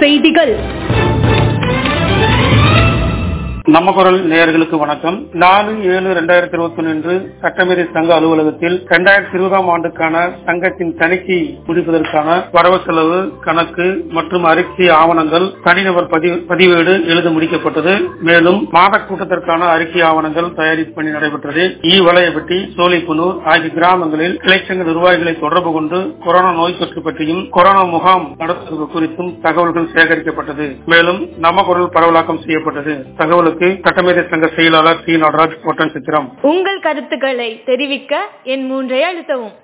செய்திகள் நம்ம குரல் நேயர்களுக்கு வணக்கம் நாலு ஏழு ரெண்டாயிரத்தி இருபத்தி ஒன்று இன்று சட்டமேதை சங்க அலுவலகத்தில் இரண்டாயிரத்தி இருபதாம் ஆண்டுக்கான சங்கத்தின் தணிக்கை முடிப்பதற்கான வரவு செலவு கணக்கு மற்றும் அறிக்கை ஆவணங்கள் தனிநபர் பதிவு பதிவேடு எழுத முடிக்கப்பட்டது மேலும் மாத கூட்டத்திற்கான அறிக்கை ஆவணங்கள் தயாரிப்பு பணி நடைபெற்றது ஈ வலையப்பட்டி சோலைப்புனூர் ஆகிய கிராமங்களில் கிளைச்சங்க நிர்வாகிகளை தொடர்பு கொண்டு கொரோனா நோய் தொற்று பற்றியும் கொரோனா முகாம் நடத்துவது குறித்தும் தகவல்கள் சேகரிக்கப்பட்டது மேலும் நம்ம குரல் பரவலாக்கம் செய்யப்பட்டது தகவலுக்கு சட்டமேதை சங்க செயலாளர் சி நடராஜ் கோட்டன் சித்திரம் உங்கள் கருத்துக்களை தெரிவிக்க என் மூன்றை அழுத்தவும்